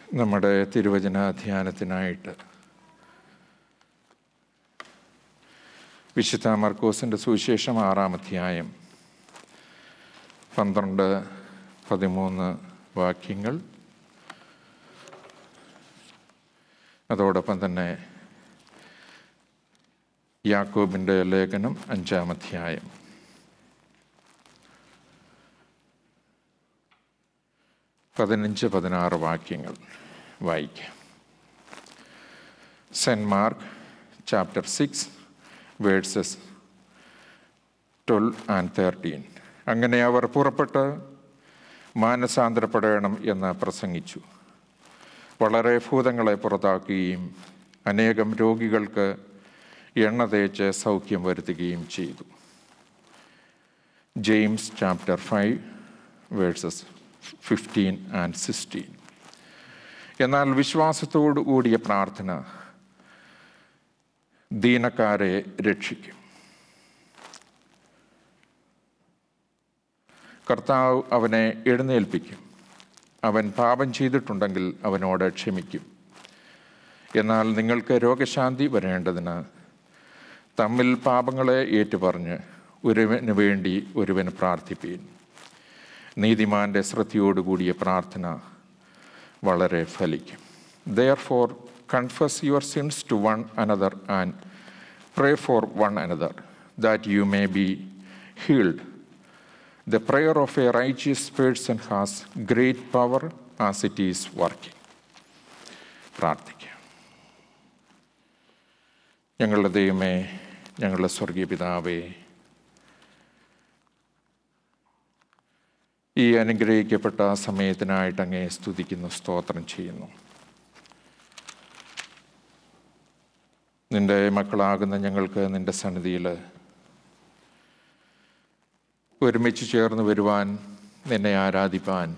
നമ്മുടെ തിരുവചന ധ്യാനത്തിനായിട്ട് വിശുദ്ധ മർക്കോസിൻ്റെ സുവിശേഷം ആറാം അധ്യായം പന്ത്രണ്ട് പതിമൂന്ന് വാക്യങ്ങൾ അതോടൊപ്പം തന്നെ യാക്കോബിൻ്റെ ലേഖനം അഞ്ചാം അധ്യായം പതിനഞ്ച് പതിനാറ് വാക്യങ്ങൾ വായിക്കാം saint Mark chapter six verses twelve and thirteen അങ്ങനെ അവർ പുറപ്പെട്ട് മാനസാന്തരപ്പെടണം എന്ന് പ്രസംഗിച്ചു വളരെ ഭൂതങ്ങളെ പുറത്താക്കുകയും അനേകം രോഗികൾക്ക് എണ്ണ തേച്ച് സൗഖ്യം വരുത്തുകയും ചെയ്തു James chapter five verses fifteen and sixteen എന്നാൽ വിശ്വാസത്തോടു കൂടിയ പ്രാർത്ഥന ദീനക്കാരെ രക്ഷിക്കും കർത്താവ് അവനെ എഴുന്നേൽപ്പിക്കും അവൻ പാപം ചെയ്തിട്ടുണ്ടെങ്കിൽ അവനോട് ക്ഷമിക്കും എന്നാൽ നിങ്ങൾക്ക് രോഗശാന്തി വരേണ്ടതിന് തമ്മിൽ പാപങ്ങളെ ഏറ്റുപറഞ്ഞ് ഒരുവന് വേണ്ടി ഒരുവൻ പ്രാർത്ഥിപ്പീൻ നീതിമാന്റെ ശ്രദ്ധയോടുകൂടിയ പ്രാർത്ഥന വളരെ ഫലിക്കും therefore confess your sins to one another and pray for one another that you may be healed the prayer of a righteous person has great power as it is working പ്രാർത്ഥിക്കാം ഞങ്ങളുടെ ദൈവമേ ഞങ്ങളുടെ സ്വർഗീയ പിതാവേ ഈ അനുഗ്രഹിക്കപ്പെട്ട സമയത്തിനായിട്ട് അങ്ങേ സ്തുതിക്കുന്നു സ്തോത്രം ചെയ്യുന്നു നിന്റെ മക്കളാകുന്ന ഞങ്ങൾക്ക് നിന്റെ സന്നിധിയിൽ ഒരുമിച്ച് ചേർന്ന് വരുവാൻ നിന്നെ ആരാധിപ്പാൻ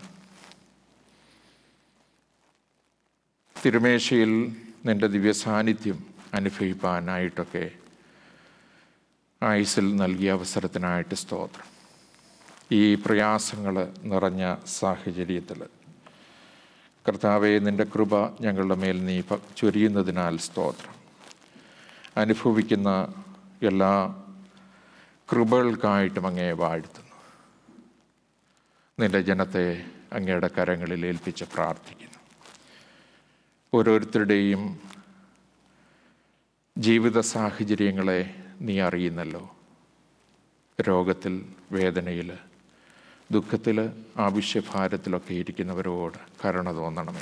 തിരുമേശയിൽ നിന്റെ ദിവ്യ സാന്നിധ്യം അനുഭവിപ്പാനായിട്ടൊക്കെ ആയുസിൽ നൽകിയ അവസരത്തിനായിട്ട് സ്തോത്രം ഈ പ്രയാസങ്ങൾ നിറഞ്ഞ സാഹചര്യത്തിൽ കർത്താവെ നിൻ്റെ കൃപ ഞങ്ങളുടെ മേൽ നീ പ- ചൊരിയുന്നതിനാൽ സ്തോത്രം അനുഭവിക്കുന്ന എല്ലാ കൃപകൾക്കായിട്ടും അങ്ങേ വാഴ്ത്തുന്നു നിന്റെ ജനത്തെ അങ്ങയുടെ കരങ്ങളിൽ ഏൽപ്പിച്ച് പ്രാർത്ഥിക്കുന്നു ഓരോരുത്തരുടെയും ജീവിത സാഹചര്യങ്ങളെ നീ അറിയുന്നല്ലോ രോഗത്തിൽ വേദനയിൽ ദുഃഖത്തിൽ ആവശ്യഭാരത്തിലൊക്കെ ഇരിക്കുന്നവരോട് കരുണ തോന്നണമേ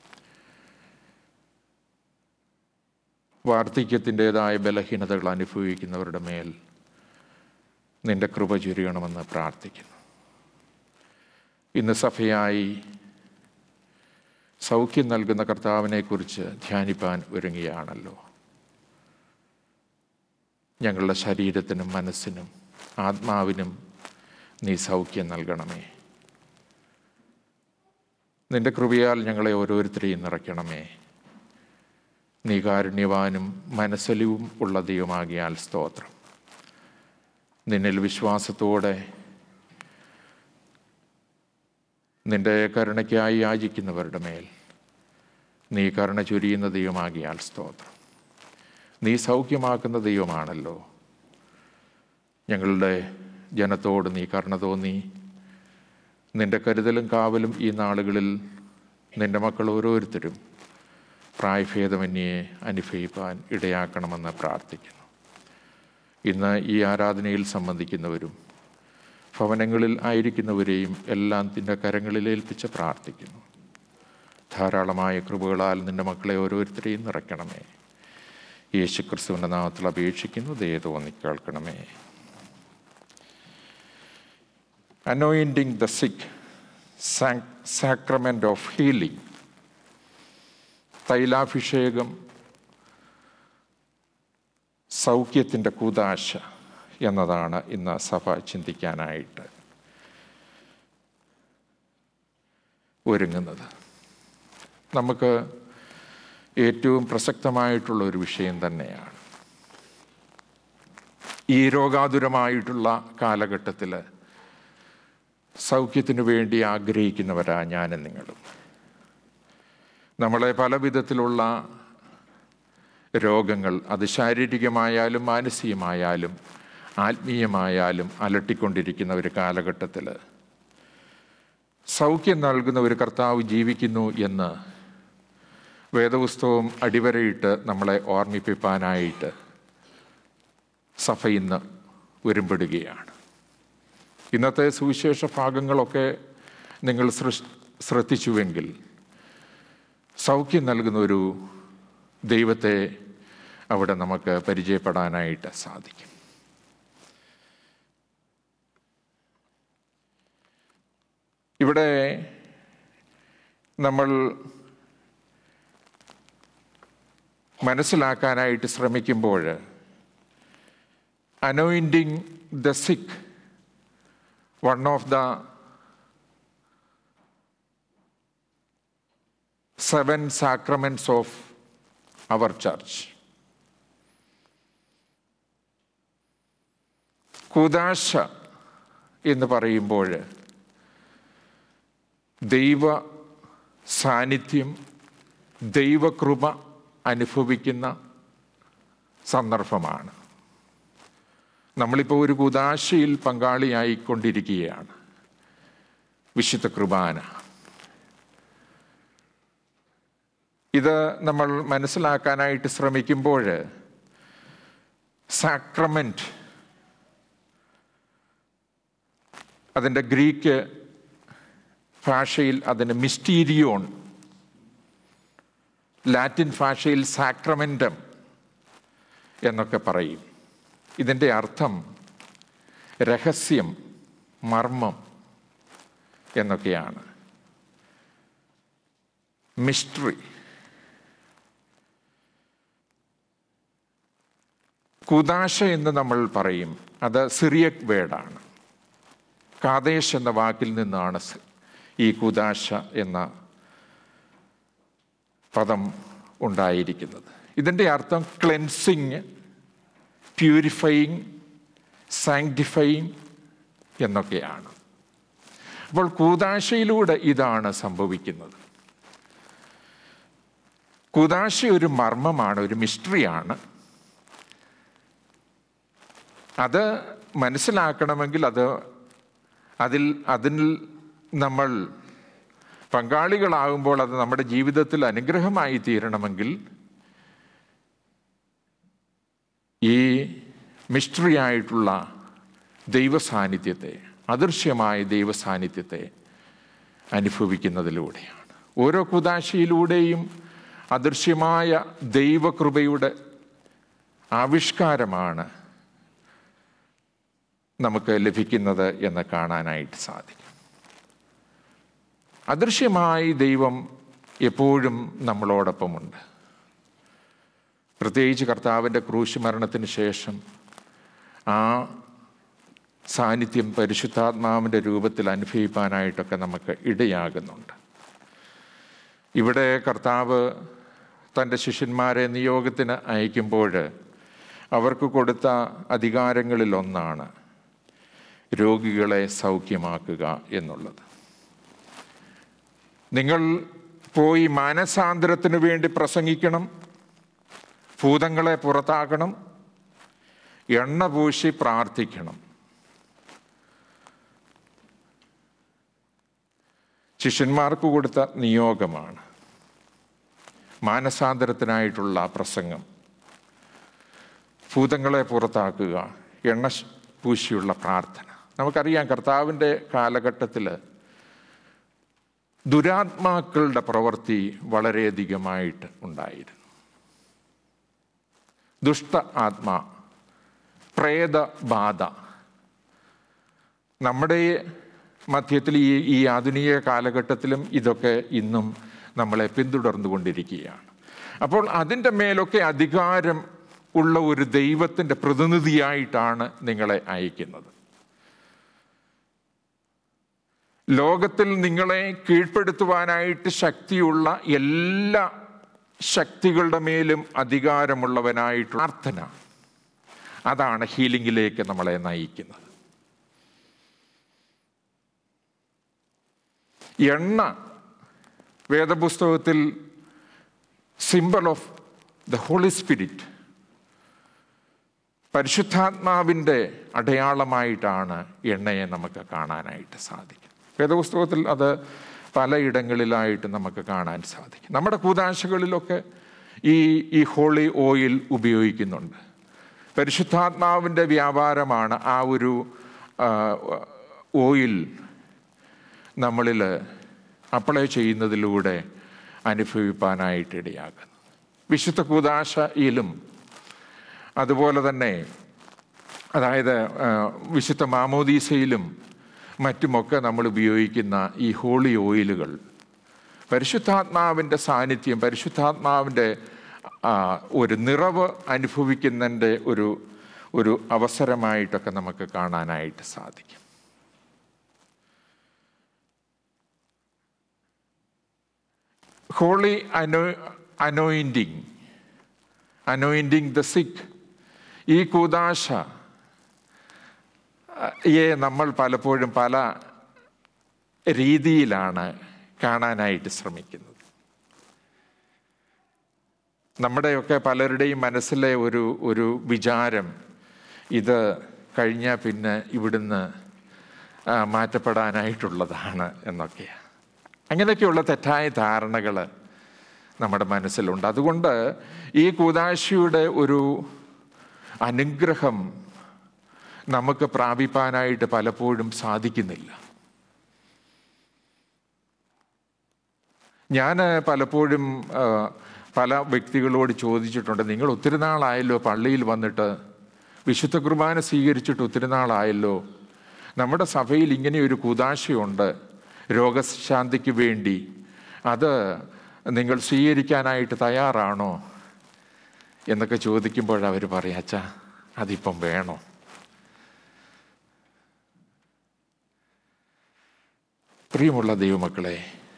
വാർദ്ധക്യത്തിൻ്റെതായ ബലഹീനതകൾ അനുഭവിക്കുന്നവരുടെ മേൽ നിന്റെ കൃപ ചുരിയണമെന്ന് പ്രാർത്ഥിക്കുന്നു ഇന്ന് സഭയായി സൗഖ്യം നൽകുന്ന കർത്താവിനെക്കുറിച്ച് ധ്യാനിപ്പാൻ ഒരുങ്ങിയാണല്ലോ ഞങ്ങളുടെ ശരീരത്തിനും മനസ്സിനും ആത്മാവിനും നീ സൗഖ്യം നൽകണമേ നിന്റെ കൃപയാൽ ഞങ്ങളെ ഓരോരുത്തരെയും നിറയ്ക്കണമേ നീ കാരുണ്യവാനും മനസ്സലിവും ഉള്ള ദൈവമാകിയാൽ സ്തോത്രം നിന്നിൽ വിശ്വാസത്തോടെ നിന്റെ കരുണയ്ക്കായി യാചിക്കുന്നവരുടെ മേൽ നീ കരുണ ചൊരിയുന്ന ദൈവമാകിയാൽ സ്തോത്രം നീ സൗഖ്യമാക്കുന്ന ദൈവമാണല്ലോ ഞങ്ങളുടെ ജനത്തോട് നീ കരുണ തോന്നി നിന്റെ കരുതലും കാവലും ഈ നാളുകളിൽ നിന്റെ മക്കൾ ഓരോരുത്തരും പ്രായഭേദമന്യെ അനുഭവിപ്പാൻ ഇടയാക്കണമെന്ന് പ്രാർത്ഥിക്കുന്നു ഇന്ന് ഈ ആരാധനയിൽ സംബന്ധിക്കുന്നവരും ഭവനങ്ങളിൽ ആയിരിക്കുന്നവരെയും എല്ലാം നിന്റെ കരങ്ങളിൽ ഏൽപ്പിച്ച് പ്രാർത്ഥിക്കുന്നു ധാരാളമായ കൃപകളാൽ നിന്റെ മക്കളെ ഓരോരുത്തരെയും നിറയ്ക്കണമേ യേശു ക്രിസ്തുവിൻ്റെ നാമത്തിൽ അപേക്ഷിക്കുന്നു ദയ തോന്നി കേൾക്കണമേ anointing the sick sacrament of healing തൈലാഭിഷേകം സൗഖ്യത്തിൻ്റെ കൂതാശ എന്നതാണ് ഇന്ന് സഭ ചിന്തിക്കാനായിട്ട് ഒരുങ്ങുന്നത് നമുക്ക് ഏറ്റവും പ്രസക്തമായിട്ടുള്ള ഒരു വിഷയം തന്നെയാണ് ഈ രോഗാതുരമായിട്ടുള്ള കാലഘട്ടത്തിൽ സൗഖ്യത്തിനു വേണ്ടി ആഗ്രഹിക്കുന്നവരാ ഞാനും നിങ്ങളും നമ്മളെ പല വിധത്തിലുള്ള രോഗങ്ങൾ അത് ശാരീരികമായാലും മാനസികമായാലും ആത്മീയമായാലും അലട്ടിക്കൊണ്ടിരിക്കുന്ന ഒരു കാലഘട്ടത്തിൽ സൗഖ്യം നൽകുന്ന ഒരു കർത്താവ് ജീവിക്കുന്നു എന്ന് വേദപുസ്തകം അടിവരയിട്ട് നമ്മളെ ഓർമ്മിപ്പിക്കാനായിട്ട് സഭ ഇന്ന് ഒരുമ്പെടുകയാണ് ഇന്നത്തെ സുവിശേഷ ഭാഗങ്ങളൊക്കെ നിങ്ങൾ സൃഷ് ശ്രദ്ധിച്ചുവെങ്കിൽ സൗഖ്യം നൽകുന്ന ഒരു ദൈവത്തെ അവിടെ നമുക്ക് പരിചയപ്പെടാനായിട്ട് സാധിക്കും ഇവിടെ നമ്മൾ മനസ്സിലാക്കാനായിട്ട് ശ്രമിക്കുമ്പോൾ anointing the sick one of the seven sacraments of our church കുദാശ എന്ന് പറയുമ്പോൾ ദൈവ സാന്നിധ്യം ദൈവകൃപ അനുഭവിക്കുന്ന സന്ദർഭമാണ് നമ്മളിപ്പോൾ ഒരു കുദാശയിൽ പങ്കാളിയായിക്കൊണ്ടിരിക്കുകയാണ് വിശുദ്ധ കൃപാന ഇത് നമ്മൾ മനസ്സിലാക്കാനായിട്ട് ശ്രമിക്കുമ്പോൾ സാക്രമെൻറ്റ് അതിൻ്റെ ഗ്രീക്ക് ഭാഷയിൽ അതിന് മിസ്റ്റീരിയോൺ ലാറ്റിൻ ഭാഷയിൽ സാക്രമെൻറ്റം എന്നൊക്കെ പറയും ഇതിൻ്റെ അർത്ഥം രഹസ്യം മർമ്മം എന്നൊക്കെയാണ് മിസ്റ്ററി കുദാശ എന്ന് നമ്മൾ പറയും അത് സിറിയക് വേർഡാണ് കാദേശ് എന്ന വാക്കിൽ നിന്നാണ് ഈ കുദാശ എന്ന പദം ഉണ്ടായിരിക്കുന്നത് ഇതിൻ്റെ അർത്ഥം ക്ലെൻസിങ് പ്യൂരിഫയിങ് സാങ്ക്ടിഫയിങ് എന്നൊക്കെയാണ് അപ്പോൾ കൂതാശയിലൂടെ ഇതാണ് സംഭവിക്കുന്നത് കൂതാശ ഒരു മർമ്മമാണ് ഒരു മിസ്റ്ററിയാണ് അത് മനസ്സിലാക്കണമെങ്കിൽ അത് അതിൽ അതിൽ നമ്മൾ പങ്കാളികളാകുമ്പോൾ അത് നമ്മുടെ ജീവിതത്തിൽ അനുഗ്രഹമായി തീരണമെങ്കിൽ ഈ മിസ്റ്ററി ആയിട്ടുള്ള ദൈവസാന്നിധ്യത്തെ അദൃശ്യമായ ദൈവസാന്നിധ്യത്തെ അനുഭവിക്കുന്നതിലൂടെയാണ് ഓരോ കുതാശയിലൂടെയും അദൃശ്യമായ ദൈവകൃപയുടെ ആവിഷ്കാരമാണ് നമുക്ക് ലഭിക്കുന്നത് എന്ന് കാണാനായിട്ട് സാധിക്കും അദൃശ്യമായി ദൈവം എപ്പോഴും നമ്മളോടൊപ്പമുണ്ട് പ്രത്യേകിച്ച് കർത്താവിൻ്റെ ക്രൂശ് മരണത്തിന് ശേഷം ആ സാന്നിധ്യം പരിശുദ്ധാത്മാവിൻ്റെ രൂപത്തിൽ അനുഭവിക്കാനായിട്ടൊക്കെ നമുക്ക് ഇടയാകുന്നുണ്ട് ഇവിടെ കർത്താവ് തൻ്റെ ശിഷ്യന്മാരെ നിയോഗത്തിന് അയക്കുമ്പോൾ അവർക്ക് കൊടുത്ത അധികാരങ്ങളിലൊന്നാണ് രോഗികളെ സൗഖ്യമാക്കുക എന്നുള്ളത് നിങ്ങൾ പോയി മാനസാന്തരത്തിന് വേണ്ടി പ്രസംഗിക്കണം ഭൂതങ്ങളെ പുറത്താക്കണം എണ്ണ പൂശി പ്രാർത്ഥിക്കണം ശിഷ്യന്മാർക്ക് കൊടുത്ത നിയോഗമാണ് മാനസാന്തരത്തിനായിട്ടുള്ള പ്രസംഗം ഭൂതങ്ങളെ പുറത്താക്കുക എണ്ണ പൂശിയുള്ള പ്രാർത്ഥന നമുക്കറിയാം കർത്താവിൻ്റെ കാലഘട്ടത്തിൽ ദുരാത്മാക്കളുടെ പ്രവൃത്തി വളരെയധികമായിട്ട് ഉണ്ടായിരുന്നു ദുഷ്ട ആത്മാ പ്രേതബാധ നമ്മുടെ മധ്യത്തിൽ ഈ ഈ ആധുനിക കാലഘട്ടത്തിലും ഇതൊക്കെ ഇന്നും നമ്മളെ പിന്തുടർന്നുകൊണ്ടിരിക്കുകയാണ് അപ്പോൾ അതിൻ്റെ മേലൊക്കെ അധികാരം ഉള്ള ഒരു ദൈവത്തിൻ്റെ പ്രതിനിധിയായിട്ടാണ് നിങ്ങളെ അയക്കുന്നത് ലോകത്തിൽ നിങ്ങളെ കീഴ്പ്പെടുത്തുവാനായിട്ട് ശക്തിയുള്ള എല്ലാ ശക്തികളുടെ മേലും അധികാരമുള്ളവനായിട്ട് പ്രാർത്ഥന അതാണ് ഹീലിംഗിലേക്ക് നമ്മളെ നയിക്കുന്നത് എണ്ണ വേദപുസ്തകത്തിൽ symbol of the holy spirit പരിശുദ്ധാത്മാവിൻ്റെ അടയാളമായിട്ടാണ് എണ്ണയെ നമുക്ക് കാണാനായിട്ട് സാധിക്കും വേദപുസ്തകത്തിൽ അത് പലയിടങ്ങളിലായിട്ട് നമുക്ക് കാണാൻ സാധിക്കും നമ്മുടെ കൂതാശകളിലൊക്കെ ഈ ഈ ഹോളി ഓയിൽ ഉപയോഗിക്കുന്നുണ്ട് പരിശുദ്ധാത്മാവിൻ്റെ വ്യാപാരമാണ് ആ ഒരു ആ, ഓയിൽ നമ്മളിൽ അപ്ലൈ ചെയ്യുന്നതിലൂടെ അനുഭവിപ്പാനായിട്ട് ഇടയാകുന്നത് വിശുദ്ധ കൂതാശയിലും അതുപോലെ തന്നെ അതായത് ആ, വിശുദ്ധ മാമോദീസയിലും മറ്റുമൊക്കെ നമ്മൾ ഉപയോഗിക്കുന്ന ഈ ഹോളി ഓയിലുകൾ പരിശുദ്ധാത്മാവിൻ്റെ സാന്നിധ്യം പരിശുദ്ധാത്മാവിൻ്റെ ആ, ഒരു നിറവ് അനുഭവിക്കുന്നതിൻ്റെ ഒരു ഒരു അവസരമായിട്ടൊക്കെ നമുക്ക് കാണാനായിട്ട് സാധിക്കും ഹോളി അനോ അനോയിൻറ്റിങ് അനോയിൻറ്റിങ് ദ സിക്ക് ഈ കൂതാശ യെ നമ്മൾ പലപ്പോഴും പല രീതിയിലാണ് കാണാനായിട്ട് ശ്രമിക്കുന്നത് നമ്മുടെയൊക്കെ പലരുടെയും മനസ്സിലെ ഒരു ഒരു വിചാരം ഇത് കഴിഞ്ഞാൽ പിന്നെ ഇവിടുന്ന് ആ, മാറ്റപ്പെടാനായിട്ടുള്ളതാണ് എന്നൊക്കെയാണ് അങ്ങനെയൊക്കെയുള്ള തെറ്റായ ധാരണകൾ നമ്മുടെ മനസ്സിലുണ്ട് അതുകൊണ്ട് ഈ കൂതാശിയുടെ ഒരു അനുഗ്രഹം നമുക്ക് പ്രാപിപ്പാനായിട്ട് പലപ്പോഴും സാധിക്കുന്നില്ല ഞാൻ പലപ്പോഴും ആ, പല വ്യക്തികളോട് ചോദിച്ചിട്ടുണ്ട് നിങ്ങൾ ഒത്തിരി നാളായല്ലോ പള്ളിയിൽ വന്നിട്ട് വിശുദ്ധ കുർബാന സ്വീകരിച്ചിട്ട് ഒത്തിരി നാളായല്ലോ നമ്മുടെ സഭയിൽ ഇങ്ങനെ ഒരു കുതാശയുണ്ട് രോഗശാന്തിക്ക് വേണ്ടി അത് നിങ്ങൾ സ്വീകരിക്കാനായിട്ട് തയ്യാറാണോ എന്നൊക്കെ ചോദിക്കുമ്പോൾ അവർ പറയാം അച്ഛാ അതിപ്പം വേണോ പ്രിയമുള്ള ദൈവമക്കളെ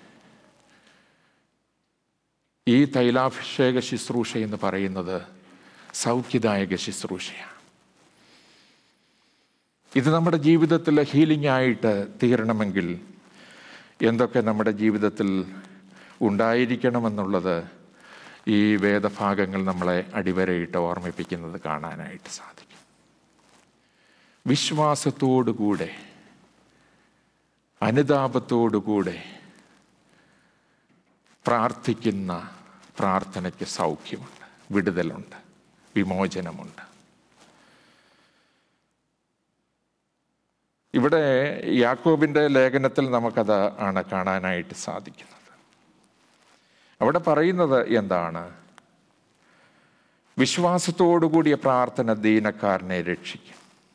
ഈ തൈലാഭിഷേക ശുശ്രൂഷ എന്ന് പറയുന്നത് സൗഖ്യദായക ശുശ്രൂഷയാണ് ഇത് നമ്മുടെ ജീവിതത്തിൽ ഹീലിംഗ് ആയിട്ട് തീരണമെങ്കിൽ എന്തൊക്കെ നമ്മുടെ ജീവിതത്തിൽ ഉണ്ടായിരിക്കണമെന്നുള്ളത് ഈ വേദഭാഗങ്ങൾ നമ്മളെ അടിവരയിട്ട് ഓർമ്മിപ്പിക്കുന്നത് കാണാനായിട്ട് സാധിക്കും വിശ്വാസത്തോടുകൂടെ അനുതാപത്തോടുകൂടെ പ്രാർത്ഥിക്കുന്ന പ്രാർത്ഥനയ്ക്ക് സൗഖ്യമുണ്ട് വിടുതലുണ്ട് വിമോചനമുണ്ട് ഇവിടെ യാക്കോബിൻ്റെ ലേഖനത്തിൽ നമുക്കത് ആണ് കാണാനായിട്ട് സാധിക്കുന്നത് അവിടെ പറയുന്നത് എന്താണ് വിശ്വാസത്തോടുകൂടിയ പ്രാർത്ഥന ദീനക്കാരനെ രക്ഷിക്കും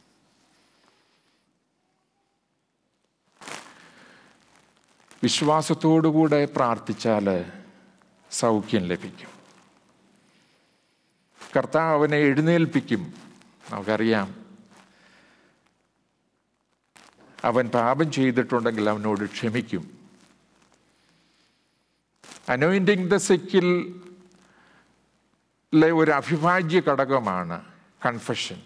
വിശ്വാസത്തോടുകൂടെ പ്രാർത്ഥിച്ചാൽ സൗഖ്യം ലഭിക്കും കർത്താവ് അവനെ എഴുന്നേൽപ്പിക്കും നമുക്കറിയാം അവൻ പാപം ചെയ്തിട്ടുണ്ടെങ്കിൽ അവനോട് ക്ഷമിക്കും അനോയിൻറ്റിങ് ദ സിക്കിൽ ഒരു അവിഭാജ്യ ഘടകമാണ് കൺഫഷൻ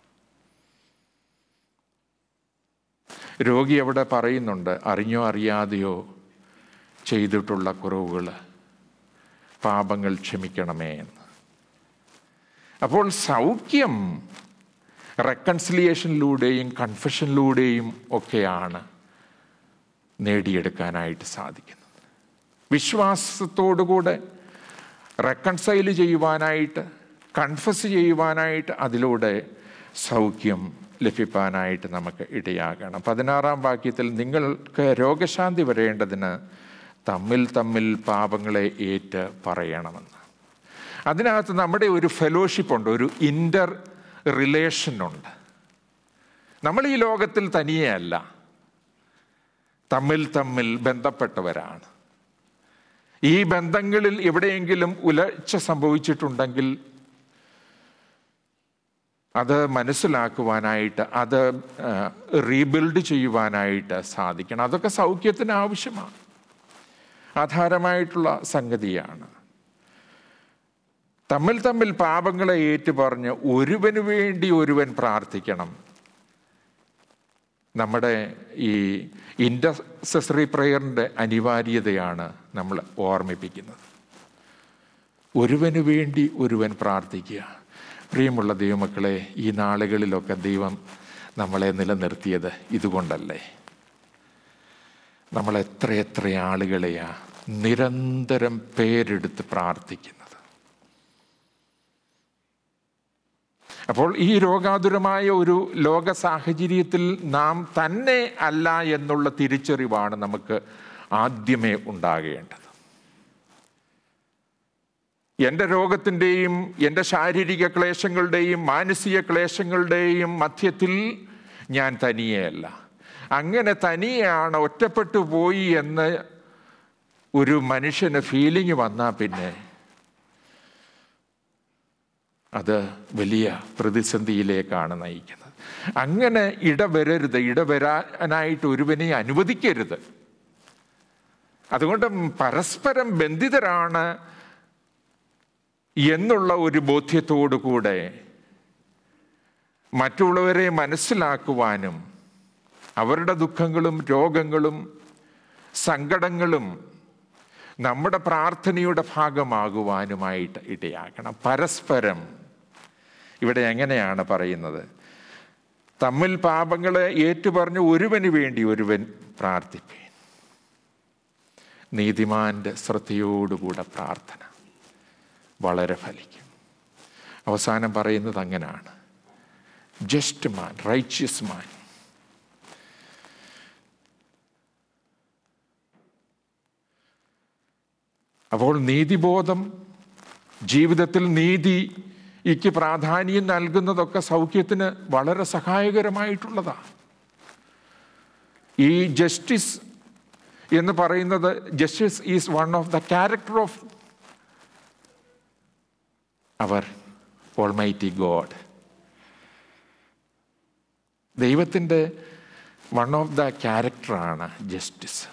രോഗി അവിടെ പറയുന്നുണ്ട് അറിഞ്ഞോ അറിയാതെയോ ചെയ്തിട്ടുള്ള കുറവുകൾ പാപങ്ങൾ ക്ഷമിക്കണമേ എന്ന് അപ്പോൾ സൗഖ്യം റെക്കൺസിലിയേഷനിലൂടെയും കൺഫഷനിലൂടെയും ഒക്കെയാണ് നേടിയെടുക്കാനായിട്ട് സാധിക്കുന്നത് വിശ്വാസത്തോടുകൂടെ റെക്കൺസൈൽ ചെയ്യുവാനായിട്ട് കൺഫസ് ചെയ്യുവാനായിട്ട് അതിലൂടെ സൗഖ്യം ലഭിക്കാനായിട്ട് നമുക്ക് ഇടയാകണം പതിനാറാം വാക്യത്തിൽ നിങ്ങൾക്ക് രോഗശാന്തി വരേണ്ടതിന് തമ്മിൽ തമ്മിൽ പാപങ്ങളെ ഏറ്റ് പറയണമെന്ന് അതിനകത്ത് നമ്മുടെ ഒരു ഫെലോഷിപ്പ് ഉണ്ട് ഒരു ഇൻ്റർ റിലേഷനുണ്ട് നമ്മൾ ഈ ലോകത്തിൽ തനിയെയല്ല തമ്മിൽ തമ്മിൽ ബന്ധപ്പെട്ടവരാണ് ഈ ബന്ധങ്ങളിൽ എവിടെയെങ്കിലും ഉലർച്ച സംഭവിച്ചിട്ടുണ്ടെങ്കിൽ അത് മനസ്സിലാക്കുവാനായിട്ട് അത് റീബിൽഡ് ചെയ്യുവാനായിട്ട് സാധിക്കണം അതൊക്കെ സൗഖ്യത്തിന് ആവശ്യമാണ് ആധാരമായിട്ടുള്ള സംഗതിയാണ് തമ്മിൽ തമ്മിൽ പാപങ്ങളെ ഏറ്റുപറഞ്ഞ് ഒരുവന് വേണ്ടി ഒരുവൻ പ്രാർത്ഥിക്കണം നമ്മുടെ ഈ ഇൻഡസറി പ്രെയറിൻ്റെ അനിവാര്യതയാണ് നമ്മൾ ഓർമ്മിപ്പിക്കുന്നത് ഒരുവന് വേണ്ടി ഒരുവൻ പ്രാർത്ഥിക്കുക പ്രിയമുള്ള ദൈവമക്കളെ ഈ നാളുകളിലൊക്കെ ദൈവം നമ്മളെ നിലനിർത്തിയത് ഇതുകൊണ്ടല്ലേ നമ്മൾ എത്ര എത്ര ആളുകളെയാ നിരന്തരം പേരെടുത്ത് പ്രാർത്ഥിക്കുന്നത് അപ്പോൾ ഈ രോഗാതുരമായ ഒരു ലോക സാഹചര്യത്തിൽ നാം തന്നെ അല്ല എന്നുള്ള തിരിച്ചറിവാണ് നമുക്ക് ആദ്യമേ ഉണ്ടാകേണ്ടത് എൻ്റെ രോഗത്തിൻ്റെയും എൻ്റെ ശാരീരിക ക്ലേശങ്ങളുടെയും മാനസിക ക്ലേശങ്ങളുടെയും മധ്യത്തിൽ ഞാൻ തനിയെയല്ല അങ്ങനെ തനിയാണ് ഒറ്റപ്പെട്ടു പോയി എന്ന് ഒരു മനുഷ്യന് ഫീലിംഗ് വന്നാൽ പിന്നെ അത് വലിയ പ്രതിസന്ധിയിലേക്കാണ് നയിക്കുന്നത് അങ്ങനെ ഇടവരരുത് ഇടവരാനായിട്ട് ഒരുവനെ അനുവദിക്കരുത് അതുകൊണ്ട് പരസ്പരം ബന്ധിതരാണ് എന്നുള്ള ഒരു ബോധ്യത്തോടു കൂടെ മറ്റുള്ളവരെ മനസ്സിലാക്കുവാനും അവരുടെ ദുഃഖങ്ങളും രോഗങ്ങളും സങ്കടങ്ങളും നമ്മുടെ പ്രാർത്ഥനയുടെ ഭാഗമാകുവാനുമായിട്ട് ഇടയാക്കണം പരസ്പരം ഇവിടെ എങ്ങനെയാണ് പറയുന്നത് തമ്മിൽ പാപങ്ങളെ ഏറ്റുപറഞ്ഞ് ഒരുവന് വേണ്ടി ഒരുവൻ പ്രാർത്ഥിപ്പീൻ നീതിമാന്റെ ശ്രദ്ധയോടുകൂടെ പ്രാർത്ഥന വളരെ ഫലിക്കും അവസാനം പറയുന്നത് അങ്ങനെയാണ് ജസ്റ്റ് മാൻ റൈറ്റ്യസ് മാൻ അപ്പോൾ നീതിബോധം ജീവിതത്തിൽ നീതിക്ക് പ്രാധാന്യം നൽകുന്നതൊക്കെ സൗഖ്യത്തിന് വളരെ സഹായകരമായിട്ടുള്ളതാണ് ഈ ജസ്റ്റിസ് എന്ന് പറയുന്നത് justice is one of the character of our almighty God ദൈവത്തിൻ്റെ വൺ ഓഫ് ദ ക്യാരക്ടറാണ് ജസ്റ്റിസ്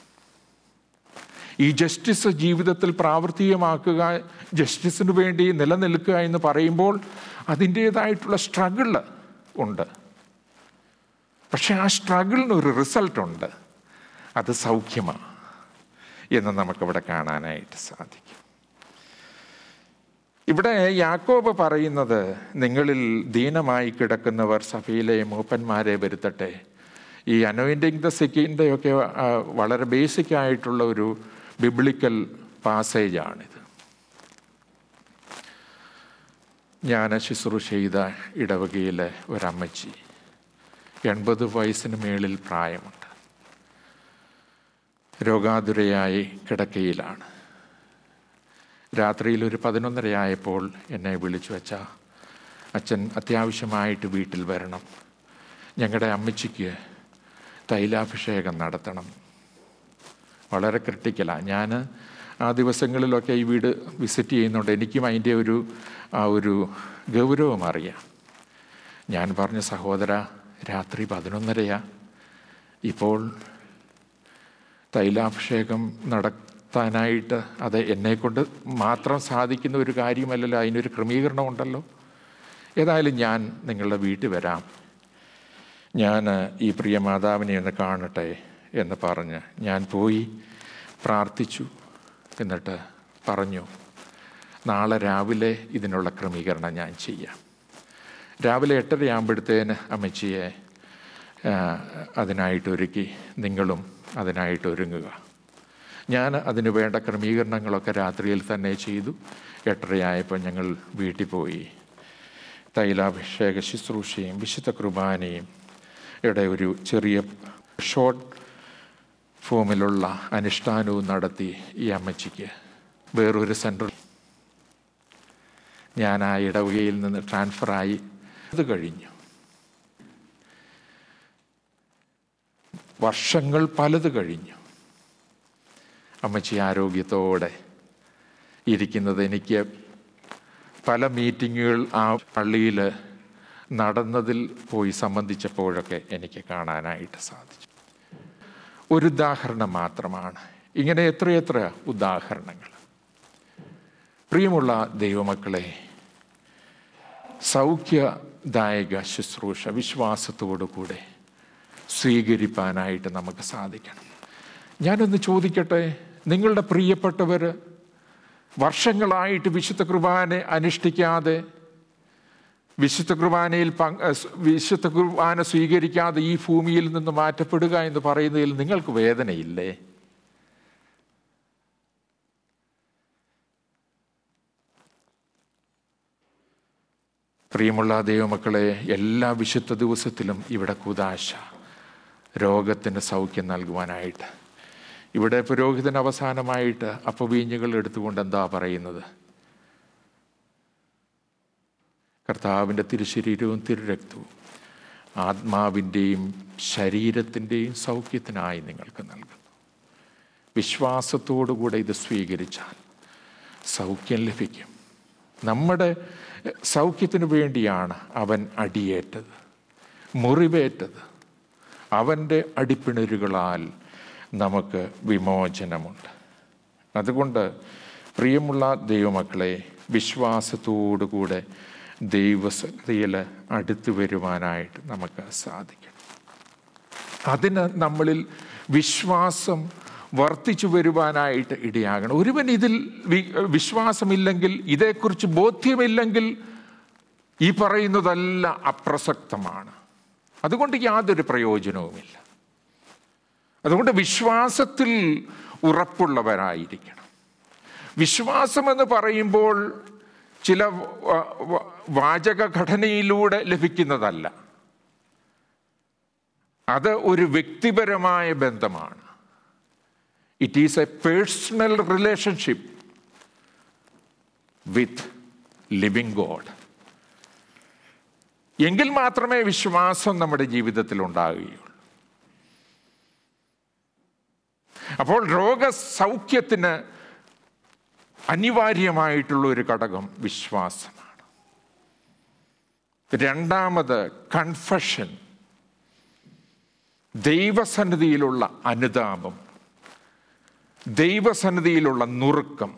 ഈ ജസ്റ്റിസ് ജീവിതത്തിൽ പ്രാവർത്തികമാക്കുക ജസ്റ്റിസിന് വേണ്ടി നിലനിൽക്കുക എന്ന് പറയുമ്പോൾ അതിൻ്റേതായിട്ടുള്ള സ്ട്രഗിള് ഉണ്ട് പക്ഷെ ആ സ്ട്രഗിളിന് ഒരു റിസൾട്ട് ഉണ്ട് അത് സൗഖ്യമാണ് എന്ന് നമുക്കിവിടെ കാണാനായിട്ട് സാധിക്കും ഇവിടെ യാക്കോബ് പറയുന്നത് നിങ്ങളിൽ ദീനമായി കിടക്കുന്നവർ സഭയിലെ മൂപ്പന്മാരെ വരുത്തട്ടെ ഈ അനോയിൻറ്റിങ് ദ സിക്കിൻ്റെ ഒക്കെ വളരെ ബേസിക് ആയിട്ടുള്ള ഒരു ബിബ്ലിക്കൽ പാസേജാണിത് ഞാൻ ശുശ്രൂഷ ചെയ്ത ഇടവകയിലെ ഒരമ്മച്ചി എൺപത് വയസ്സിന് മേളിൽ പ്രായമുണ്ട് രോഗാതുരയായി കിടക്കയിലാണ് രാത്രിയിൽ ഒരു പതിനൊന്നരയായപ്പോൾ എന്നെ വിളിച്ചു വച്ച അച്ഛൻ അത്യാവശ്യമായിട്ട് വീട്ടിൽ വരണം ഞങ്ങളുടെ അമ്മച്ചിക്ക് തൈലാഭിഷേകം നടത്തണം വളരെ ക്രിട്ടിക്കലാണ് ഞാൻ ആ ദിവസങ്ങളിലൊക്കെ ഈ വീട് വിസിറ്റ് ചെയ്യുന്നുണ്ട് എനിക്കും അതിൻ്റെ ഒരു ആ ഒരു ഗൗരവം അറിയാം ഞാൻ പറഞ്ഞ സഹോദര രാത്രി പതിനൊന്നരയാ ഇപ്പോൾ തൈലാഭിഷേകം നടത്താനായിട്ട് അത് എന്നെക്കൊണ്ട് മാത്രം സാധിക്കുന്ന ഒരു കാര്യമല്ലല്ലോ അതിനൊരു ക്രമീകരണം ഉണ്ടല്ലോ ഏതായാലും ഞാൻ നിങ്ങളുടെ വീട്ടിൽ വരാം ഞാൻ ഈ പ്രിയ മാതാവിനെ ഒന്ന് കാണട്ടെ എന്ന് പറഞ്ഞ് ഞാൻ പോയി പ്രാർത്ഥിച്ചു എന്നിട്ട് പറഞ്ഞു നാളെ രാവിലെ ഇതിനുള്ള ക്രമീകരണം ഞാൻ ചെയ്യാം രാവിലെ എട്ടരയാകുമ്പോഴത്തേന് അമ്മച്ചിയെ അതിനായിട്ട് ഒരുക്കി നിങ്ങളും അതിനായിട്ട് ഒരുങ്ങുക ഞാൻ അതിന് വേണ്ട ക്രമീകരണങ്ങളൊക്കെ രാത്രിയിൽ തന്നെ ചെയ്തു എട്ടരയായപ്പോൾ ഞങ്ങൾ വീട്ടിൽ പോയി തൈലാഭിഷേക ശുശ്രൂഷയും വിശുദ്ധ കുർബാനയും ഇവിടെ ഒരു ചെറിയ ഷോർട്ട് ഫോമിലുള്ള അനുഷ്ഠാനവും നടത്തി ഈ അമ്മച്ചിക്ക് വേറൊരു സെൻട്രൽ ഞാൻ ആ ഇടവകയിൽ നിന്ന് ട്രാൻസ്ഫറായി അത് കഴിഞ്ഞു വർഷങ്ങൾ പലത് കഴിഞ്ഞു അമ്മച്ചി ആരോഗ്യത്തോടെ ഇരിക്കുന്നത് എനിക്ക് പല മീറ്റിങ്ങുകൾ ആ പള്ളിയിൽ നടന്നതിൽ പോയി സംബന്ധിച്ചപ്പോഴൊക്കെ എനിക്ക് കാണാനായിട്ട് സാധിച്ചു ഒരു ഉദാഹരണം മാത്രമാണ് ഇങ്ങനെ എത്രയെത്ര ഉദാഹരണങ്ങൾ പ്രിയമുള്ള ദൈവമക്കളെ സൗഖ്യദായക ശുശ്രൂഷ വിശ്വാസത്തോടു കൂടെ സ്വീകരിപ്പാനായിട്ട് നമുക്ക് സാധിക്കണം ഞാനൊന്ന് ചോദിക്കട്ടെ നിങ്ങളുടെ പ്രിയപ്പെട്ടവർ വർഷങ്ങളായിട്ട് വിശുദ്ധ കുർബാന അനുഷ്ഠിക്കാതെ വിശുദ്ധ കുർബാനയിൽ പങ്ക് വിശുദ്ധ കുർബാന സ്വീകരിക്കാതെ ഈ ഭൂമിയിൽ നിന്ന് മാറ്റപ്പെടുക എന്ന് പറയുന്നതിൽ നിങ്ങൾക്ക് വേദനയില്ലേ പ്രിയമുള്ള ദൈവമക്കളെ എല്ലാ വിശുദ്ധ ദിവസത്തിലും ഇവിടെ കുതാശ രോഗത്തിന് സൗഖ്യം നൽകുവാനായിട്ട് ഇവിടെ പുരോഹിതൻ അവസാനമായിട്ട് അപ്പവീഞ്ഞുകൾ എടുത്തുകൊണ്ട് എന്താ പറയുന്നത് കർത്താവിൻ്റെ തിരുശരീരവും തിരുരക്തവും ആത്മാവിൻ്റെയും ശരീരത്തിൻ്റെയും സൗഖ്യത്തിനായി നിങ്ങൾക്ക് നൽകുന്നു വിശ്വാസത്തോടുകൂടെ ഇത് സ്വീകരിച്ചാൽ സൗഖ്യം ലഭിക്കും നമ്മുടെ സൗഖ്യത്തിനു വേണ്ടിയാണ് അവൻ അടിയേറ്റത് മുറിവേറ്റത് അവൻ്റെ അടിപ്പിണരുകളാൽ നമുക്ക് വിമോചനമുണ്ട് അതുകൊണ്ട് പ്രിയമുള്ള ദൈവമക്കളെ വിശ്വാസത്തോടുകൂടെ ദൈവസന്നിധിയിൽ അടുത്തു വരുവാനായിട്ട് നമുക്ക് സാധിക്കണം അതിന് നമ്മളിൽ വിശ്വാസം വർദ്ധിച്ചു വരുവാനായിട്ട് ഇടയാകണം ഒരുവൻ ഇതിൽ വി- വിശ്വാസമില്ലെങ്കിൽ ഇതേക്കുറിച്ച് ബോധ്യമില്ലെങ്കിൽ ഈ പറയുന്നതല്ല അപ്രസക്തമാണ് അതുകൊണ്ട് യാതൊരു പ്രയോജനവുമില്ല അതുകൊണ്ട് വിശ്വാസത്തിൽ ഉറപ്പുള്ളവരായിരിക്കണം വിശ്വാസമെന്ന് പറയുമ്പോൾ ചില വ- വ- വാചക ഘടനയിലൂടെ ലഭിക്കുന്നതല്ല അത് ഒരു വ്യക്തിപരമായ ബന്ധമാണ് it is a personal relationship with living God എങ്കിൽ മാത്രമേ വിശ്വാസം നമ്മുടെ ജീവിതത്തിൽ ഉണ്ടാകുകയുള്ളൂ അപ്പോൾ രോഗസൗഖ്യത്തിന് അനിവാര്യമായിട്ടുള്ള ഒരു ഘടകം വിശ്വാസമാണ് രണ്ടാമത് കൺഫഷൻ ദൈവസന്നിധിയിലുള്ള അനുതാപം ദൈവസന്നിധിയിലുള്ള നുറുക്കം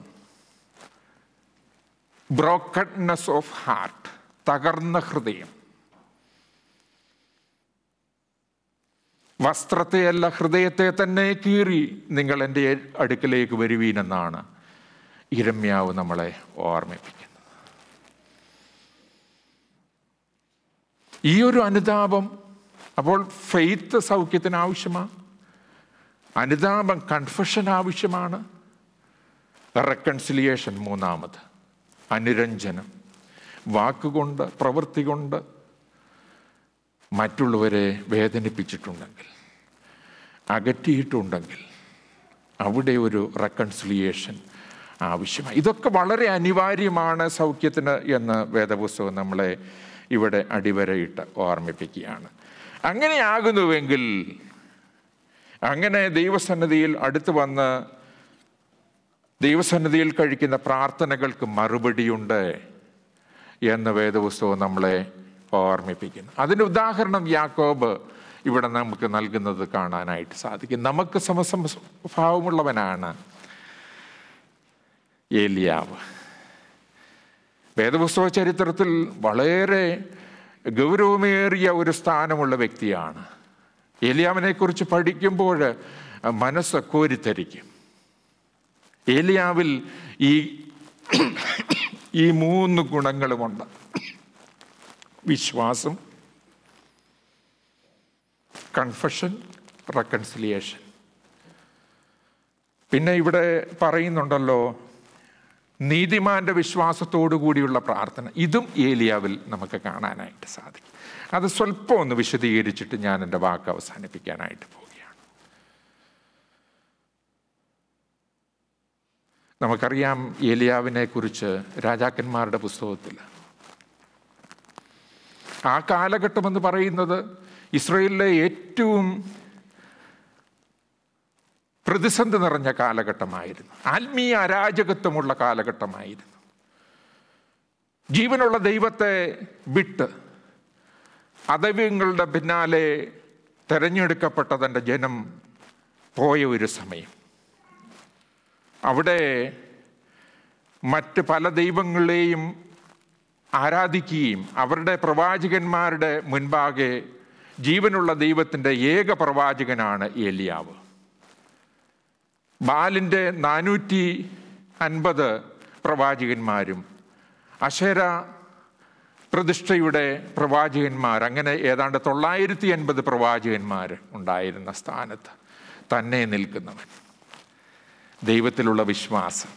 ബ്രോക്കൺനെസ് ഓഫ് ഹാർട്ട് തകർന്ന ഹൃദയം വസ്ത്രത്തെയല്ല ഹൃദയത്തെ തന്നെ കീറി നിങ്ങൾ എൻ്റെ അടുക്കലേക്ക് വരുവീനെന്നാണ് ഇരമ്യാവ് നമ്മളെ ഓർമ്മിപ്പിക്കുന്നത് ഈ ഒരു അനുതാപം അപ്പോൾ ഫെയ്ത്ത് സൗഖ്യത്തിന് ആവശ്യമാണ് അനുതാപം കൺഫഷൻ ആവശ്യമാണ് റെക്കൺസിലിയേഷൻ മൂന്നാമത് അനുരഞ്ജനം വാക്കുകൊണ്ട് പ്രവൃത്തി കൊണ്ട് മറ്റുള്ളവരെ വേദനിപ്പിച്ചിട്ടുണ്ടെങ്കിൽ അകറ്റിയിട്ടുണ്ടെങ്കിൽ അവിടെ ഒരു റെക്കൺസിലിയേഷൻ ആവശ്യമാണ് ഇതൊക്കെ വളരെ അനിവാര്യമാണ് സൗഖ്യത്തിന് എന്ന് വേദപുസ്തകം നമ്മളെ ഇവിടെ അടിവരയിട്ട് ഓർമ്മിപ്പിക്കുകയാണ് അങ്ങനെയാകുന്നുവെങ്കിൽ അങ്ങനെ ദൈവസന്നിധിയിൽ അടുത്ത് വന്ന് ദൈവസന്നിധിയിൽ കഴിക്കുന്ന പ്രാർത്ഥനകൾക്ക് മറുപടിയുണ്ട് എന്ന് വേദപുസ്തകം നമ്മളെ ഓർമ്മിപ്പിക്കുന്നു അതിന് ഉദാഹരണം യാക്കോബ് ഇവിടെ നമുക്ക് നൽകുന്നത് കാണാനായിട്ട് സാധിക്കും നമുക്ക് സമസമ സ്വഭാവമുള്ളവനാണ് ഏലിയാവ് വേദപുസ്തക ചരിത്രത്തിൽ വളരെ ഗൗരവമേറിയ ഒരു സ്ഥാനമുള്ള വ്യക്തിയാണ് ഏലിയാവിനെ കുറിച്ച് പഠിക്കുമ്പോൾ മനസ്സ് കോരിത്തരിക്കും ഏലിയാവിൽ ഈ ഈ മൂന്ന് ഗുണങ്ങളുമുണ്ട് വിശ്വാസം കൺഫഷൻ റെക്കൺസിലിയേഷൻ പിന്നെ ഇവിടെ പറയുന്നുണ്ടല്ലോ നീതിമാന്റെ വിശ്വാസത്തോടു കൂടിയുള്ള പ്രാർത്ഥന ഇതും ഏലിയാവിൽ നമുക്ക് കാണാനായിട്ട് സാധിക്കും അത് സ്വല്പം ഒന്ന് വിശദീകരിച്ചിട്ട് ഞാൻ എൻ്റെ വാക്ക് അവസാനിപ്പിക്കാനായിട്ട് പോവുകയാണ് നമുക്കറിയാം ഏലിയാവിനെ കുറിച്ച് രാജാക്കന്മാരുടെ പുസ്തകത്തിൽ ആ കാലഘട്ടം എന്ന് പറയുന്നത് ഇസ്രയേലിലെ ഏറ്റവും പ്രതിസന്ധി നിറഞ്ഞ കാലഘട്ടമായിരുന്നു ആത്മീയ അരാജകത്വമുള്ള കാലഘട്ടമായിരുന്നു ജീവനുള്ള ദൈവത്തെ വിട്ട് അതവ്യങ്ങളുടെ പിന്നാലെ തെരഞ്ഞെടുക്കപ്പെട്ട തൻ്റെ ജനം പോയ ഒരു സമയം അവിടെ മറ്റ് പല ദൈവങ്ങളെയും ആരാധിക്കുകയും അവരുടെ പ്രവാചകന്മാരുടെ മുൻപാകെ ജീവനുള്ള ദൈവത്തിൻ്റെ ഏക പ്രവാചകനാണ് ഏലിയാവ് ബാലിൻ്റെ നാനൂറ്റി അൻപത് പ്രവാചകന്മാരും അശേര പ്രതിഷ്ഠയുടെ പ്രവാചകന്മാർ അങ്ങനെ ഏതാണ്ട് തൊള്ളായിരത്തി എൺപത് പ്രവാചകന്മാർ ഉണ്ടായിരുന്ന സ്ഥാനത്ത് തന്നെ നിൽക്കുന്നവൻ ദൈവത്തിലുള്ള വിശ്വാസം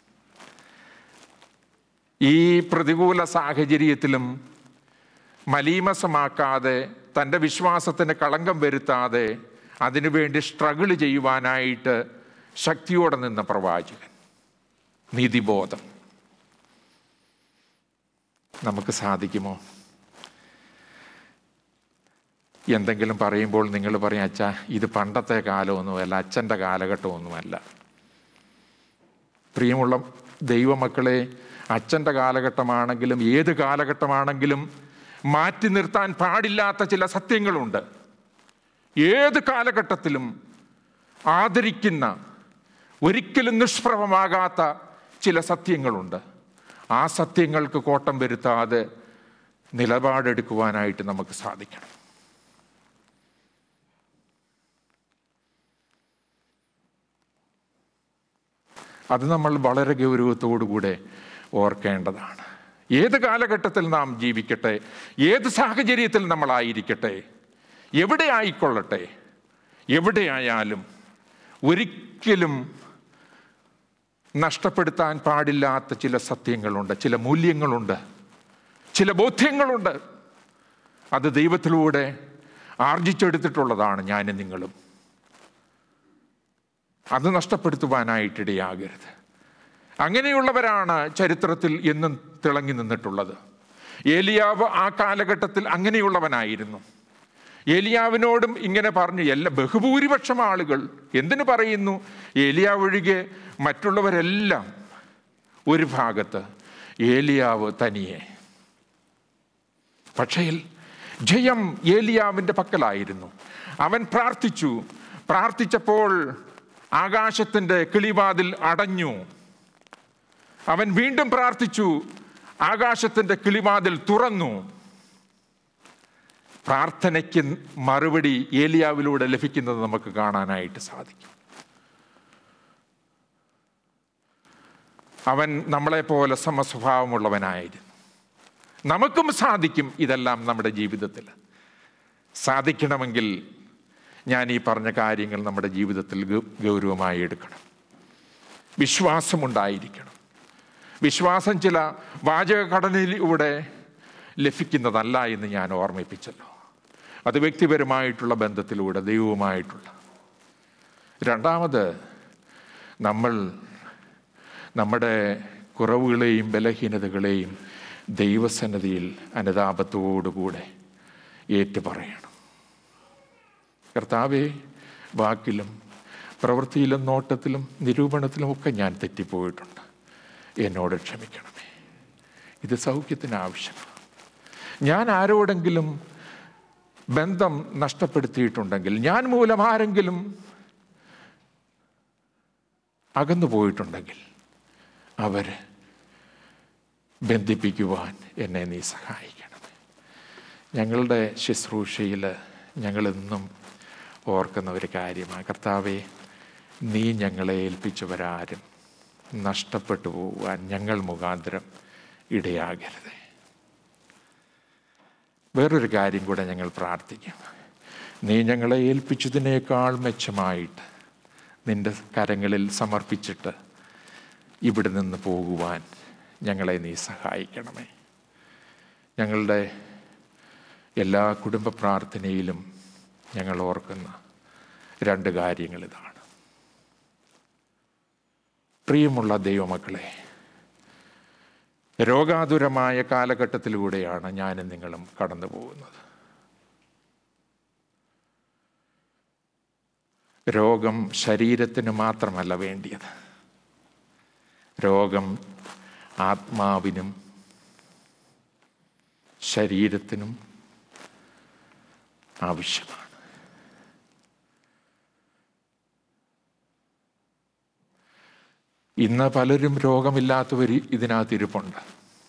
ഈ പ്രതികൂല സാഹചര്യത്തിലും മലീമസമാക്കാതെ തൻ്റെ വിശ്വാസത്തിന് കളങ്കം വരുത്താതെ അതിനുവേണ്ടി സ്ട്രഗിൾ ചെയ്യുവാനായിട്ട് ശക്തിയോടെ നിന്ന പ്രവാചകൻ നീതിബോധം നമുക്ക് സാധിക്കുമോ എന്തെങ്കിലും പറയുമ്പോൾ നിങ്ങൾ പറയും അച്ഛാ ഇത് പണ്ടത്തെ കാലമൊന്നുമല്ല അച്ഛൻ്റെ കാലഘട്ടമൊന്നുമല്ല പ്രിയമുള്ള ദൈവമക്കളെ അച്ഛൻ്റെ കാലഘട്ടമാണെങ്കിലും ഏത് കാലഘട്ടമാണെങ്കിലും മാറ്റി നിർത്താൻ പാടില്ലാത്ത ചില സത്യങ്ങളുണ്ട് ഏത് കാലഘട്ടത്തിലും ആദരിക്കുന്ന ഒരിക്കലും നിഷ്പ്രഭമാകാത്ത ചില സത്യങ്ങളുണ്ട് ആ സത്യങ്ങൾക്ക് കോട്ടം വരുത്താതെ നിലപാടെടുക്കുവാനായിട്ട് നമുക്ക് സാധിക്കണം അത് നമ്മൾ വളരെ ഗൗരവത്തോടുകൂടെ ഓർക്കേണ്ടതാണ് ഏത് കാലഘട്ടത്തിൽ നാം ജീവിക്കട്ടെ ഏത് സാഹചര്യത്തിൽ നമ്മളായിരിക്കട്ടെ എവിടെ ആയിക്കൊള്ളട്ടെ എവിടെയായാലും ഒരിക്കലും നഷ്ടപ്പെടുത്താൻ പാടില്ലാത്ത ചില സത്യങ്ങളുണ്ട് ചില മൂല്യങ്ങളുണ്ട് ചില ബോധ്യങ്ങളുണ്ട് അത് ദൈവത്തിലൂടെ ആർജിച്ചെടുത്തിട്ടുള്ളതാണ് ഞാനും നിങ്ങളും അത് നഷ്ടപ്പെടുത്തുവാനായിട്ടിടയാകരുത് അങ്ങനെയുള്ളവരാണ് ചരിത്രത്തിൽ എന്നും തിളങ്ങി നിന്നിട്ടുള്ളത് ഏലിയാവ് ആ കാലഘട്ടത്തിൽ അങ്ങനെയുള്ളവനായിരുന്നു ഏലിയാവിനോടും ഇങ്ങനെ പറഞ്ഞു എല്ലാ ബഹുഭൂരിപക്ഷം ആളുകൾ എന്തിനു പറയുന്നു ഏലിയാവ് ഒഴികെ മറ്റുള്ളവരെല്ലാം ഒരു ഭാഗത്ത് ഏലിയാവ് തനിയെ പക്ഷേ ജയം ഏലിയാവിൻ്റെ പക്കലായിരുന്നു അവൻ പ്രാർത്ഥിച്ചു പ്രാർത്ഥിച്ചപ്പോൾ ആകാശത്തിൻ്റെ കിളിവാതിൽ അടഞ്ഞു അവൻ വീണ്ടും പ്രാർത്ഥിച്ചു ആകാശത്തിൻ്റെ കിളിവാതിൽ തുറന്നു പ്രാർത്ഥനയ്ക്ക് മറുപടി ഏലിയാവിലൂടെ ലഭിക്കുന്നത് നമുക്ക് കാണാനായിട്ട് സാധിക്കും അവൻ നമ്മളെപ്പോലെ സമസ്വഭാവമുള്ളവനായിരുന്നു നമുക്കും സാധിക്കും ഇതെല്ലാം നമ്മുടെ ജീവിതത്തിൽ സാധിക്കണമെങ്കിൽ ഞാൻ ഈ പറഞ്ഞ കാര്യങ്ങൾ നമ്മുടെ ജീവിതത്തിൽ ഗൗരവമായി എടുക്കണം വിശ്വാസമുണ്ടായിരിക്കണം വിശ്വാസം ചില വാചക ഘടനയിലൂടെ ലഭിക്കുന്നതല്ല എന്ന് ഞാൻ ഓർമ്മിപ്പിച്ചല്ലോ അത് വ്യക്തിപരമായിട്ടുള്ള ബന്ധത്തിലൂടെ ദൈവവുമായിട്ടുള്ള രണ്ടാമത് നമ്മൾ നമ്മുടെ കുറവുകളെയും ബലഹീനതകളെയും ദൈവസന്നതിയിൽ അനുതാപത്തോടുകൂടെ ഏറ്റുപറയണം കർത്താവെ വാക്കിലും പ്രവൃത്തിയിലും നോട്ടത്തിലും നിരൂപണത്തിലും ഒക്കെ ഞാൻ തെറ്റിപ്പോയിട്ടുണ്ട് എന്നോട് ക്ഷമിക്കണമേ ഇത് സൗഖ്യത്തിന് ആവശ്യമാണ് ഞാൻ ആരോടെങ്കിലും ബന്ധം നഷ്ടപ്പെടുത്തിയിട്ടുണ്ടെങ്കിൽ ഞാൻ മൂലം ആരെങ്കിലും അകന്നു പോയിട്ടുണ്ടെങ്കിൽ അവരെ ബന്ധിപ്പിക്കുവാൻ എന്നെ നീ സഹായിക്കണമേ ഞങ്ങളുടെ ശുശ്രൂഷയിൽ ഞങ്ങളെന്നും ഓർക്കുന്ന ഒരു കാര്യമാണ് കർത്താവെ നീ ഞങ്ങളെ ഏൽപ്പിച്ചവരാരും നഷ്ടപ്പെട്ടു പോവാൻ ഞങ്ങൾ മുഖാന്തരം ഇടയാകരുത് വേറൊരു കാര്യം കൂടെ ഞങ്ങൾ പ്രാർത്ഥിക്കും നീ ഞങ്ങളെ ഏൽപ്പിച്ചതിനേക്കാൾ മെച്ചമായിട്ട് നിന്റെ കരങ്ങളിൽ സമർപ്പിച്ചിട്ട് ഇവിടെ നിന്ന് പോകുവാൻ ഞങ്ങളെ നീ സഹായിക്കണമേ ഞങ്ങളുടെ എല്ലാ കുടുംബ പ്രാർത്ഥനയിലും ഞങ്ങൾ ഓർക്കുന്ന രണ്ട് കാര്യങ്ങൾ ഇതാണ് പ്രിയമുള്ള ദൈവമക്കളെ രോഗാതുരമായ കാലഘട്ടത്തിലൂടെയാണ് ഞാനും നിങ്ങളും കടന്നു പോകുന്നത് രോഗം ശരീരത്തിന് മാത്രമല്ല വേണ്ടിയത് രോഗം ആത്മാവിനും ശരീരത്തിനും ആവശ്യമാണ് ഇന്ന് പലരും രോഗമില്ലാത്തവർ ഇതിനകത്ത് ഇരിപ്പുണ്ട്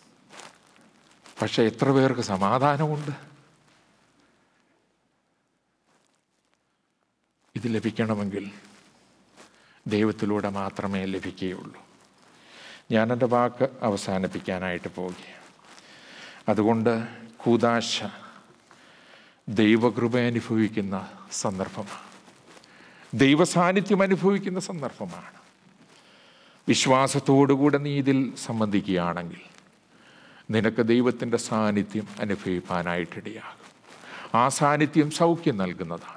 പക്ഷെ എത്ര പേർക്ക് സമാധാനമുണ്ട് ഇത് ലഭിക്കണമെങ്കിൽ ദൈവത്തിലൂടെ മാത്രമേ ലഭിക്കുകയുള്ളൂ ഞാൻ എൻ്റെ വാക്ക് അവസാനിപ്പിക്കാനായിട്ട് പോവുകയാണ് അതുകൊണ്ട് കൂതാശ ദൈവകൃപ അനുഭവിക്കുന്ന സന്ദർഭമാണ് ദൈവസാന്നിധ്യം അനുഭവിക്കുന്ന സന്ദർഭമാണ് വിശ്വാസത്തോടുകൂടെ നീ ഇതിൽ സംബന്ധിക്കുകയാണെങ്കിൽ നിനക്ക് ദൈവത്തിൻ്റെ സാന്നിധ്യം അനുഭവിക്കാനായിട്ടിടയാകും ആ സാന്നിധ്യം സൗഖ്യം നൽകുന്നതാണ്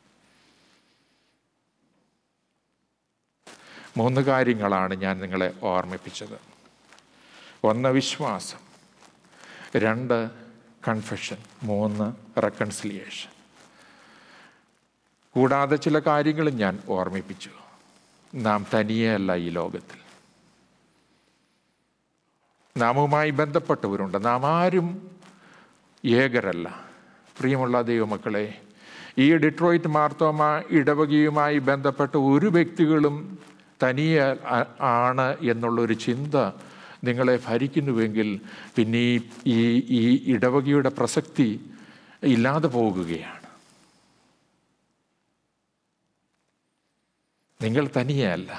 മൂന്ന് കാര്യങ്ങളാണ് ഞാൻ നിങ്ങളെ ഓർമ്മിപ്പിച്ചത് ഒന്ന് വിശ്വാസം രണ്ട് കൺഫെഷൻ മൂന്ന് റെക്കൺസിലിയേഷൻ കൂടാതെ ചില കാര്യങ്ങളും ഞാൻ ഓർമ്മിപ്പിച്ചു നാം തനിയെയല്ല ഈ ലോകത്തിൽ നാമുമായി ബന്ധപ്പെട്ടവരുണ്ട് നാം ആരും ഏകരല്ല പ്രിയമുള്ള ദൈവമക്കളെ ഈ ഡിട്രോയിറ്റ് മാർത്തോമ ഇടവകയുമായി ബന്ധപ്പെട്ട ഒരു വ്യക്തികളും തനിയെ ആ- ആണ് എന്നുള്ളൊരു ചിന്ത നിങ്ങളെ ഭരിക്കുന്നുവെങ്കിൽ പിന്നെ ഈ ഈ ഈ ഇടവകയുടെ പ്രസക്തി ഇല്ലാതെ പോകുകയാണ് നിങ്ങൾ തനിയല്ല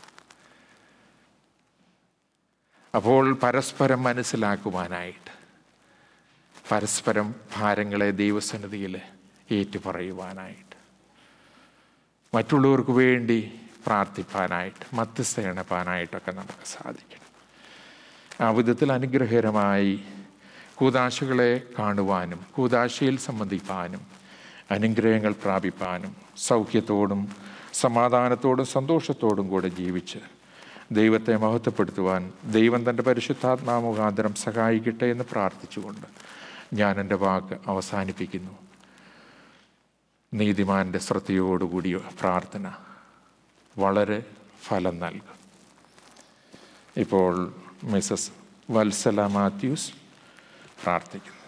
അപ്പോൾ പരസ്പരം മനസ്സിലാക്കുവാനായിട്ട് പരസ്പരം ഭാരങ്ങളെ ദൈവസന്നിധിയിൽ ഏറ്റുപറയുവാനായിട്ട് മറ്റുള്ളവർക്ക് വേണ്ടി പ്രാർത്ഥിപ്പാനായിട്ട് മധ്യസ്ഥ എണപ്പാനായിട്ടൊക്കെ നമുക്ക് സാധിക്കണം ആ വിധത്തിൽ അനുഗ്രഹകരമായി കൂതാശകളെ കാണുവാനും കൂതാശയിൽ സംബന്ധിപ്പാനും അനുഗ്രഹങ്ങൾ പ്രാപിപ്പാനും സൗഖ്യത്തോടും സമാധാനത്തോടും സന്തോഷത്തോടും കൂടെ ജീവിച്ച് ദൈവത്തെ മഹത്വപ്പെടുത്തുവാൻ ദൈവം തൻ്റെ പരിശുദ്ധാത്മാമുഖാന്തരം സഹായിക്കട്ടെ എന്ന് പ്രാർത്ഥിച്ചുകൊണ്ട് ഞാൻ എൻ്റെ വാക്ക് അവസാനിപ്പിക്കുന്നു നീതിമാൻ്റെ ശ്രദ്ധയോടുകൂടിയ പ്രാർത്ഥന വളരെ ഫലം നൽകും ഇപ്പോൾ മിസസ് വത്സല മാത്യൂസ് പ്രാർത്ഥിക്കുന്നു